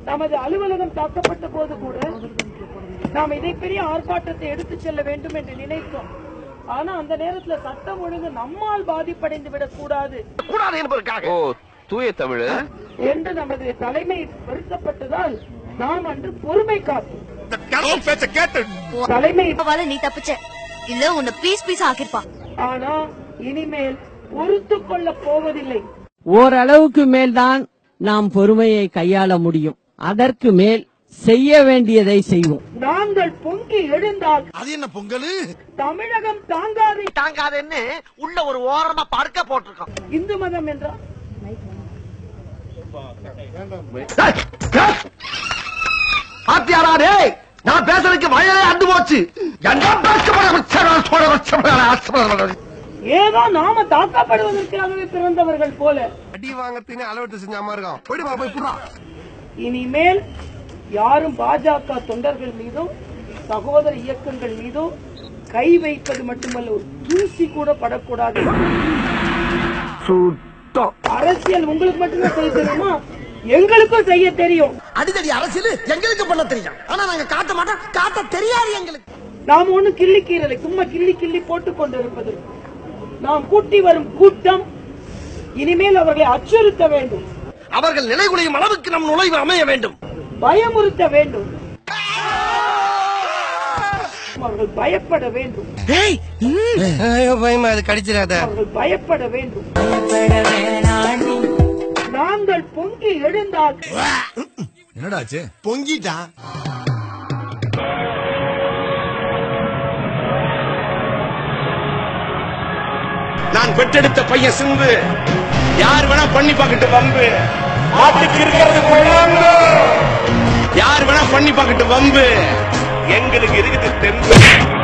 நமது அலுவலகம் தாக்கப்பட்ட போது கூட நாம் இதை பெரிய ஆர்ப்பாட்டத்தை எடுத்துச் செல்ல வேண்டும் என்று நினைத்தோம் ஆனா அந்த நேரத்துல சட்டம் ஒழுங்கு நம்மால் பாதிப்படைந்து விடக் கூடாது கூடாது என்பதற்காக ஓ தூய தமிழ் என்று நமது தலைமை வருத்தப்பட்டதால் நாம் அன்று பொறுமை காத்தோம் பேச்ச கேட்டு தலைமை அவால நீ தப்பிச்ச இல்ல உன்னை பீஸ் பீஸ் ஆக்கிருப்பான் ஆனா இனிமேல் பொறுத்து கொள்ள போவதில்லை ஓரளவுக்கு மேல்தான் நாம் பொறுமையை கையாள முடியும் அதற்கு மேல் செய்ய வேண்டியதை செய்வோம் நாங்கள் பொங்கி எழுந்தால் அது என்ன பொங்கலு தமிழகம் தாங்காது தாங்காதுன்னு உள்ள ஒரு ஓரமா படுக்க போட்டிருக்கோம் இந்து மதம் என்றால் பாத்தியாரா டேய் நான் பேசுறதுக்கு வயலே அண்டு போச்சு என்ன பேச ஏதோ நாம தாக்கப்படுவதற்காகவே பிறந்தவர்கள் போல அடி வாங்கத்தினே அளவெட்டு செஞ்சாம இருக்கான் போயிடு வா, போய் புறா இனிமேல் யாரும் பாஜக தொண்டர்கள் மீதும் சகோதர இயக்கங்கள் மீதும் கை வைப்பது மட்டுமல்ல ஒரு தூசி கூட படக்கூடாது சுத்தம் அரசியல் உங்களுக்கு மட்டும்தான் செய்ய தெரியுமா எங்களுக்கும் செய்ய தெரியும் அடிதடி அரசியல் எங்களுக்கு பண்ண தெரியும் ஆனா நாங்க காட்ட மாட்டோம் காட்ட தெரியாது எங்களுக்கு நாம் ஒண்ணு கிள்ளி கீரலை சும்மா கிள்ளி கிள்ளி போட்டுக் கொண்டிருப்பது நாம் கூட்டி வரும் கூட்டம் இனிமேல் அவர்களை அச்சுறுத்த வேண்டும் அவர்கள் நிலைகுலையும் அளவுக்கு நம் நுழைவு அமைய வேண்டும் பயமுறுத்த வேண்டும் அவர்கள் பயப்பட வேண்டும் பயமா அது கடிச்சிடாத அவர்கள் பயப்பட வேண்டும் நாங்கள் பொங்கி எழுந்தால் என்னடாச்சு பொங்கிட்டா நான் பெற்றெடுத்த பையன் சிந்து யார் வேணா பண்ணி பார்க்கட்டு வம்பு மாட்டுக்கு இருக்கிறது குழம்பு யார் வேணா பண்ணி பார்க்கட்டு வம்பு எங்களுக்கு இருக்குது தெம்பு